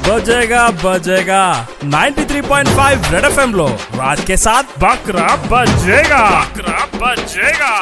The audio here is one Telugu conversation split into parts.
बजेगा बजेगा 93.5 रेड एफएम लो राज के साथ बकरा बजेगा बकरा बजेगा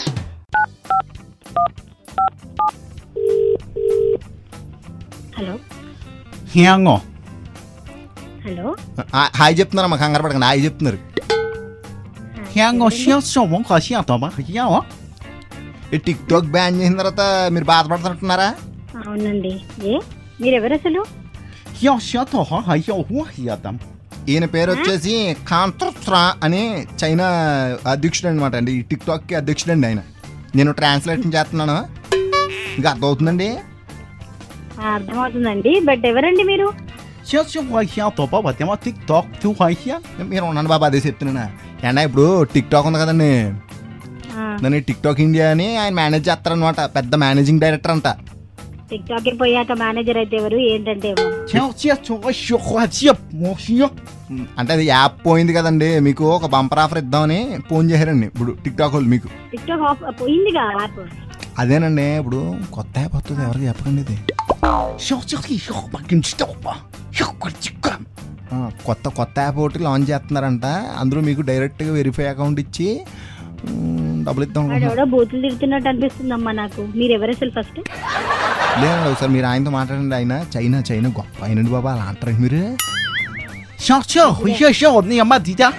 హలో హియాంగో హలో ఆ- హాయ్ చెప్తున్నారమ్మా కంగారు పడకండి హాయ్ చెప్తున్నారు హియాంగో షియో వంక షియాతో బా హియాంగో ఈ టిక్ టాక్ బ్యాన్ చేసిన తర్వాత మీరు బాధపడుతుంటున్నారా అవునండి ఏ మీరెవరు అసలు హియో షియాతో హో హయో హువా హియాతం ఈయన పేరు వచ్చేసి కాంత్రస్రా అని చైనా అధ్యక్షుడు అనమాట అండి ఈ టిక్ టాక్కి అధ్యక్షుడు అండి ఆయన నేను ట్రాన్స్లేషన్ చేస్తున్నాను ఇంకా అర్థమవుతుందండి ఆ, అర్థమవుతుందండి బట్ ఎవరండి మీరు షియో షియో హువా హియాతో బా బతేమా టిక్ టాక్ తు హువా హియా మీరు ఉన్నాను బాబా అదే చెప్తున్నా ఏంటా ఇప్పుడు టిక్ టాక్ ఉంది కదండి ఆ, దాన్ని టిక్ టాక్ ఇండియా అని ఆయన మేనేజ్ చేస్తారనమాట పెద్ద మేనేజింగ్ డైరెక్టర్ అంట టిక్ టాక్ కి పోయాక మేనేజర్ అయితే ఎవరు ఏంటంటే ఏమో షియో షియో తో షియో హువా షియో మో షియో అంటే అది యాప్ పోయింది కదండి మీకు ఒక బంపర్ ఆఫర్ ఇద్దామని ఫోన్ చేశారండి ఇప్పుడు టిక్ టాక్ వాళ్ళు మీకు టిక్ టాక్ ఆఫ్ పోయిందిగా యాప్ అదేనండి ఇప్పుడు కొత్త యాప్ వస్తుంది ఎవరికి చెప్పకండి ఇది షియో షియో షియో బా కిన్ షియో బా షియో చిక్క ఆ, కొత్త కొత్త యాప్ ఒకటి లాంచ్ చేస్తున్నారంట అందులో మీకు డైరెక్ట్గా వెరిఫై అకౌంట్ ఇచ్చి మ్, డబ్బులు ఇద్దాం అనుకుంటున్నాను. ఎవడో బూతులు తిడుతున్నట్టు అనిపిస్తుందమ్మా నాకు మీరు ఎవరు అసలు ఫస్ట్ లేదండి ఒకసారి మీరు ఆయనతో మాట్లాడండి ఆయన చైనా చైనా గొప్ప అయినండి బాబా అలా అంటారండి మీరు షియో షియో షియో షియో నీ అమ్మ దిదా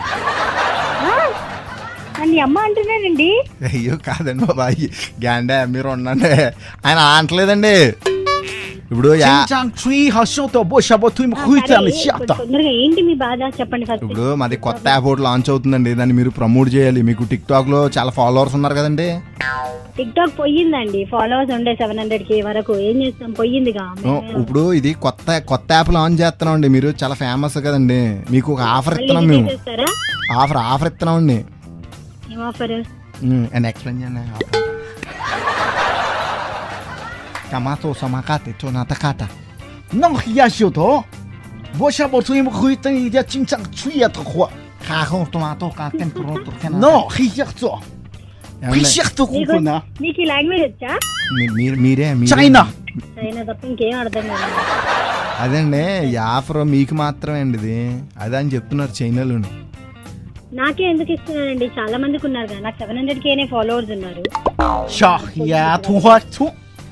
అని అమ్మ అంటున్నానండి అయ్యో కాదండి బాబా గ్యాండే మీరు ఉండండి ఆయన అలా అంటలేదండి ఇప్పుడు యా 紧张注意好手头不小不推 ఆ, 会 సరే, 这样的下 కొంచెం 的。 తొందరగా ఏంటి మీ బాధ చెప్పండి ఫస్ట్ ఇప్పుడు మాది కొత్త యాప్ ఒకటి లాంచ్ అవుతుందండి దాన్ని మీరు ప్రమోట్ చేయాలి మీకు టిక్ టాక్ లో చాలా ఫాలోవర్స్ ఉన్నారు కదండి టిక్ టాక్ పోయిందండి ఫాలోవర్స్ ఉండే సెవెన్ హండ్రెడ్ కి వరకు ఏం చేస్తాం పోయిందిగా ఓ, ఇప్పుడు ఇది కొత్త కొత్త యాప్ లాంచ్ చేస్తున్నాం అండి మీరు చాలా ఫేమస్ కదండి మీకు ఒక ఆఫర్ మళ్ళీ ఇస్తున్నాం ఇది మేము చేసేస్తారా ఆఫర్ ఆఫర్ ఇస్తున్నాం అండి ఏం ఆఫర్ అండ్ ఎక్స్ప్లెయిన్ చేయండి టమాటో సమాకాతే చోనాత కాట 那呀手头，我小不推会等一点紧张注意的话， కాకం టొమాటో కాకెన్ పురోతో 那黑下做，黑下做苦苦呢。 నీకు ఈ లాంగ్వేజ్ వచ్చా మీరు మీరే మీరే- China. చైనా తప్ప ఇంకేం అర్థం కాదు అదండి ఈ ఆఫర్ మీకు మాత్రమే అండి ఇది అదే అని చెప్తున్నారు చైనాలోని నాకే ఎందుకు ఇస్తున్నానండి చాలా మందికి ఉన్నారు కదా నాకు సెవెన్ హండ్రెడ్ కేనే ఫాలోవర్స్ ఉన్నారు 小呀图花图，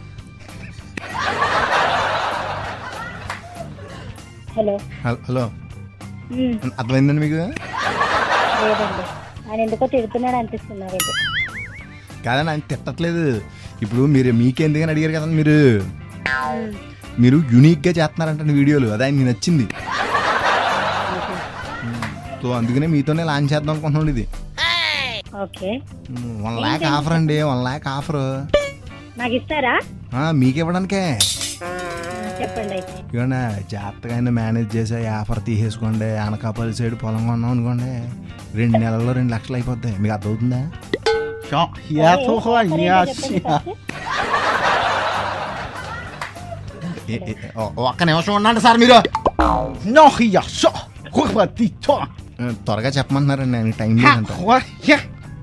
హలో హలో- హలో ఉమ్, అర్థమైందండి మీకు లేదండి ఆయన ఎందుకో తిడుతున్నాడు అనిపిస్తున్నారు కాదండి ఆయన తిట్టట్లేదు ఇప్పుడు మీరు మీకెందుకని అడిగారు కదండి మీరు మీరు యూనిక్ గా చేస్తున్నారంటే వీడియోలు అదే ఆయనకి నచ్చింది సో అందుకనే మీతోనే లాంచ్ చేద్దాం అనుకుంటున్నాడు ఇది ఓకే వన్ ల్యాక్ ఆఫర్ అండి వన్ ల్యాక్ ఆఫర్ నాకు ఇస్తారా మీకు ఇవ్వడానికే ఆ, చెప్పండి అయితే ఇవ్వండి జాగ్రత్తగా ఆయన మేనేజ్ చేసి ఈ ఆఫర్ తీసేసుకోండి అనకాపల్లి సైడ్ పొలం కొన్నాం అనుకోండి రెండు నెలల్లో రెండు లక్షలు అయిపోతాయి మీకు అర్థమవుతుందా 小呀图花 ఆఫర్ 呀 ఏంటో చెప్పండి 下。 first. ఏ- ఏ- ఓ- ఒక్క నిమిషం ఉండండి సార్ మీరు 那黑呀少，会把地拖， త్వరగా చెప్పమంటున్నారండి ఆయన టైం 哈 లేదంట 花呀。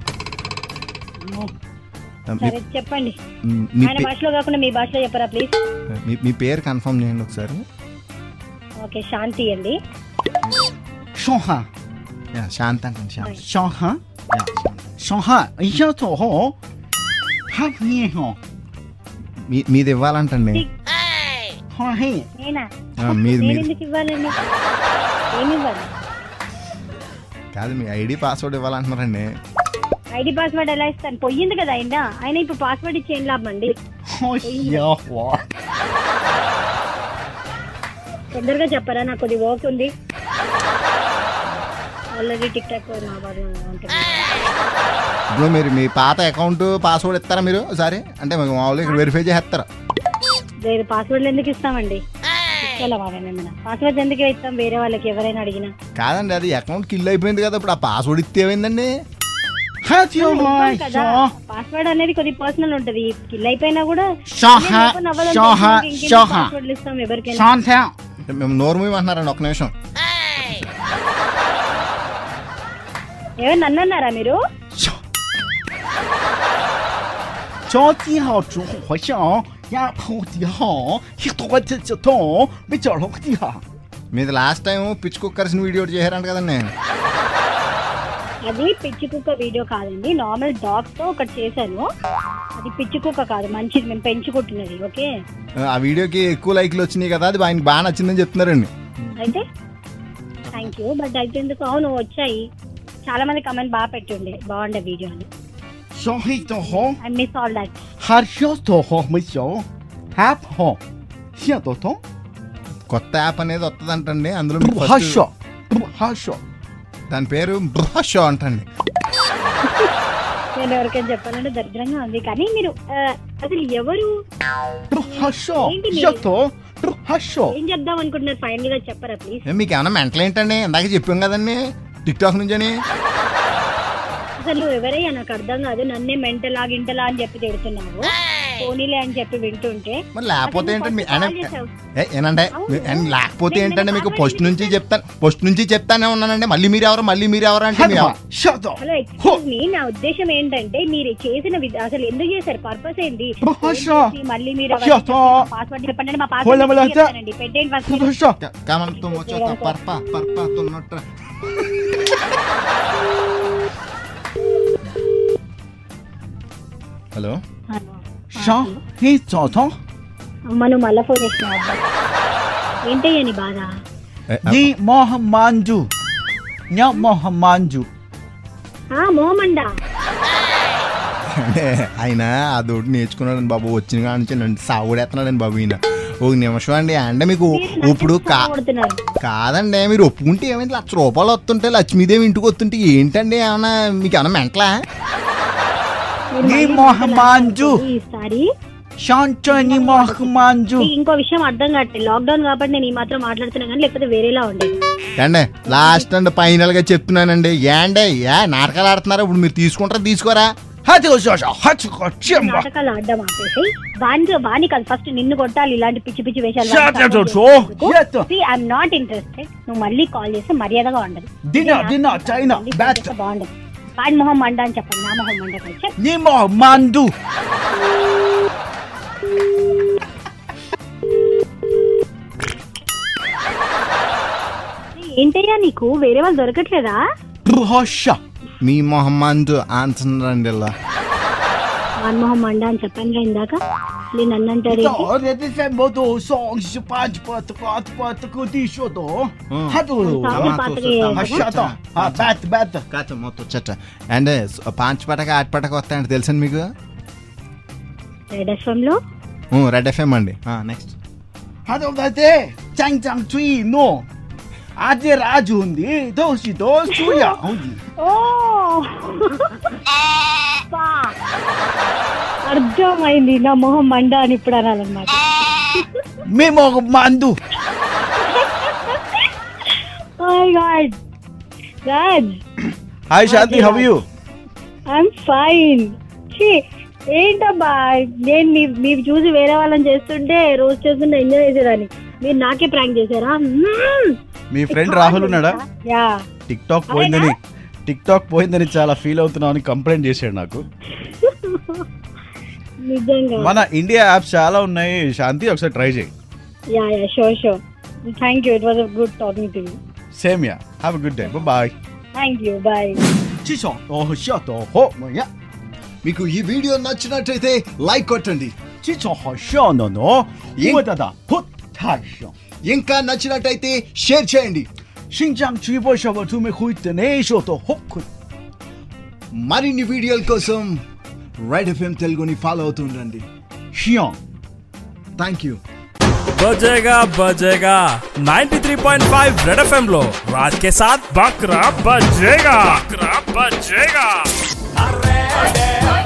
మీ- సరే చెప్పండి మీ ఆయన పే- భాషలో కాకుండా మీ భాషలో చెప్పరా ప్లీజ్ మీ- మీ పేరు కన్ఫర్మ్ చేయండి ఒకసారి ఓకే శాంతి అండి 上海， యా, శాంతి అంటే శాంతి 上海， యా, శాంతి. 上海，一下走后，哈你哦， మీ మీది ఇవ్వాలంటండి 哈嘿， నేనా ఆ, మీది నేను మీది ఎందుకు ఇవ్వాలండి ఏమి ఇవ్వాలి కాదు మీ ఐడి పాస్వర్డ్ ఇవ్వాలంటున్నారండి ఐడి పాస్వర్డ్ ఎలా ఇస్తాను పోయింది కదా ఆయన ఆయన ఇప్పుడు పాస్వర్డ్ ఇచ్చి ఏం లాభం అండి 好呀花， తొందరగా చెప్పరా నాకు కొద్ది వర్క్ ఉంది ఆల్రెడీ టిక్ టాక్ నా బాధ ఉంటుంది ఇప్పుడు మీరు మీ పాత అకౌంట్ పాస్వర్డ్ ఇస్తారా మీరు సరే అంటే మీకు మామూలుగా ఇక్కడ వెరిఫై చేస్తారా వేరే పాస్వర్డ్లు ఎందుకు ఇస్తామండి ఇచ్చేలా ఏమైనా పాస్వర్డ్ ఎందుకు ఇస్తాం వేరే వాళ్ళకి ఎవరైనా అడిగినా కాదండి అది అకౌంట్ కిల్ అయిపోయింది కదా ఇప్పుడు ఆ పాస్వర్డ్ ఇస్తే ఏమైందండి 哈就 ఇస్తాం 来 కదా 小， పాస్వర్డ్ అనేది కొద్ది పర్సనల్ ఉంటది కిల్ అయిపోయినా కూడా 上 నేను 海 open అవ్వదని 上 తెలిసి 海 ఇంకెందుకు 上海 passwordలు ఇస్తాం ఎవరికైనా 上天， అంటే మేము నోరు మూయమంటున్నారండి ఒక నిమిషం ఎవరు నన్ను అన్నారా మీరు 小， 小弟好主好像呀好的好，一多这这痛，没找了的哈。 మీది last time pitch cookers video చేశారంట కదండి అది పిచ్చి కుక్క వీడియో కాదండి నార్మల్ డాగ్స్ తో ఒకటి చేశాను అది పిచ్చి కుక్క కాదు మంచిది మేము పెంచుకుంటున్నది ఓకే ఆ వీడియోకి ఎక్కువ లైక్లు వచ్చినాయి కదా అది ఆయనకి బాగా నచ్చిందని చెప్తున్నారండి అయితే థ్యాంక్ యూ బట్ అయితే ఎందుకు అవును వచ్చాయి చాలా మంది కమెంట్ బాగా పెట్టుండే బాగుండే వీడియో అని 小黑的好， I miss all that 还小的好没小，have 好，现的痛， కొత్త యాప్ అనేది వస్తుందంటండి అందులో 不 మీకు 还 first 小，不还小， దాని పేరు బ్రషో అంటండి నేను ఎవరికైనా చెప్పాలంటే దరిద్రంగా ఉంది కానీ మీరు ఆ, అసలు ఎవరు 不还小 ఏంటి，మీరు? 小的不还小， ఏం చెప్దాం అనుకుంటున్నారు ఫైనల్ గా చెప్పరా ప్లీజ్ ఏ, మీకు ఏమైనా మెంటల్ ఏంటండి ఇందాక చెప్పాం కదండి టిక్ టాక్ నుంచి అని అసలు ఎవరయ్యా నాకు అర్థం కాదు నన్నే మెంటలా గింటలా అని చెప్పి తిడుతున్నావు పోనీలే అని చెప్పి వింటుంటే మరి లేకపోతే అసలు ఏంటండి మీ- first ఆయన- call చేసావు. ఏ, ఏనండి అవును. మీ- ఆయన లేకపోతే నేను ఏంటంటే మీకు నిన్న ఫస్ట్ నుంచి మాట్లాడింది చెప్తాను ఫస్ట్ నుంచి చెప్తానే ఉన్నానండి మళ్ళీ మీరు ఎవరు మళ్ళీ మీరు ఎవరు అంటే 还 మీ 嘛 ఎవ- 小的， హలో ఎక్స్క్యూజ్ మీ నా ఉద్దేశం ఏంటంటే మీరు చేసిన విధ- అసలు ఎందుకు చేశారు పర్పస్ ఏంటి బహుశా. ఫోన్ చేసి మళ్ళీ మీరు అయ్యో. పాస్వర్డ్ చెప్పండి మా హోల మల పాస్వర్డ్ అయితే. చెప్పానండి పెట్టేయండి ఫస్ట్ 不还小， కామన్ తుమ్మ వచ్చేస్తా పర్ప పర్ప తున్నట్టు హలో 小黑早痛， మనం మళ్ళా ఫోన్ చేసిన ఏంటయ్యా నీ బాధ 你莫满足，你莫满足， ఆ మోమండా అంటే ఆయన ఆ దోటి నేర్చుకున్నాడండి బాబు వచ్చిన కాడ నుంచి నన్ను సాగుడేస్తున్నాడండి బాబు ఈయన ఒక నిమిషం అండి అంటే మీకు ఇప్పుడు కా కొడుతున్నారు కాదండి మీరు ఒప్పుకుంటే ఏమైంది లక్ష రూపాయలు వస్తుంటే లక్ష్మీదేవి ఇంటికి వస్తుంటే ఏంటండి ఏమన్నా మీకు ఏమన్నా మెంటలా మీరు నీ మళ్ళీ మొహం మధ్యలో మాంజు. ఈసారి 想着你莫满足。 నీకు ఇంకో విషయం అర్థం కావట్లేదు లాక్డౌన్ కాబట్టి నేను ఈ మాత్రం మాట్లాడుతున్నా కానీ లేకపోతే వేరేలా ఉండేది ఏండి లాస్ట్ అండ్ ఫైనల్ గా చెప్తున్నానండి ఏండే ఏ నాటకాలు ఆడుతున్నారా ఇప్పుడు మీరు తీసుకుంటారా తీసుకోరా 还这个小小，还这个这么， నాటకాలు ఆడడం ఆపేసి వాణి వాణి కాదు ఫస్ట్ నిన్ను కొట్టాలి ఇలాంటి పిచ్చి పిచ్చి వేషాలు 下这就说，也的， ఐఎమ్ నాట్ ఇంట్రెస్టెడ్ నువ్వు మళ్ళీ కాల్ చేస్తే మర్యాదగా ఉండదు dinner dinner China మళ్ళీ phone bad， చేస్తే బాగుండదు వాడి మొహం మండ అని చెప్పండి నా మొహం మండ కాదు చెప్పు. 你莫满足。 ఏంటయ్యా నీకు వేరే వాళ్ళు దొరకట్లేదా 不好笑， మీ మొహమ్మద్ అంటున్నారండి ఇలా వాడి మొహం మండ అని చెప్పాను కదా ఇందాక నేను నన్ను అంటారు ఏంటి? 到底这什么都上是八十八这个这个这个地说的，还都 సాగు పాతగా 还下到啊 bad bad， కాచ మొత్తం చట్ట అండ్ పాంచ్ పటక ఆట పటక వస్తాయండి తెలుసండి మీకు రెడ్ ఎఫ్ఎం లో రెడ్ ఎఫ్ఎం అండి నెక్స్ట్ 还都在这张张嘴喏，啊这拉住的都是都这样的。 ఓ పా. అర్థమైంది నా మొహం మండ అని ఇప్పుడు అనాలన్నమాట 没莫满足， my God Raj Hi Shanti, how are you? I'm fine ఛీ ఏంటబ్బా నేను మీ మీరు చూసి వేరే వాళ్ళని చేస్తుంటే రోజు చేస్తుంటే ఎంజాయ్ చేసేదాన్ని మీరు నాకే ప్రాంక్ చేశారా మ్మ్. మీ ఫ్రెండ్ రాహుల్ ఉన్నాడా యా టిక్ టాక్ పోయిందని టిక్ టాక్ పోయిందని చాలా ఫీల్ అవుతున్నావు అని కంప్లైంట్ చేశాడు నాకు నిజంగా మన ఇండియా యాప్స్ చాలా ఉన్నాయి శాంతి ఒకసారి ట్రై చేయి yeah yeah sure sure thank you it was good talking to you same yeah have good day bye thank you bye 至少哦笑的好么呀， మీకు ఈ వీడియో నచ్చినట్టయితే లైక్ కొట్టండి 至少好笑的呢，我的的不太笑。 ఇంకా నచ్చినట్టయితే షేర్ చేయండి 新疆直播小我准备会的那说的好困。 మరిన్ని వీడియోల కోసం రెడ్ ఎఫ్ఎం తెలుగుని ఫాలో అవుతుండండి 香。 థ్యాంక్ యూ बजेगा बजेगा 93.5 रेड एफएम लो राज के साथ बकरा बजेगा बकरा बजेगा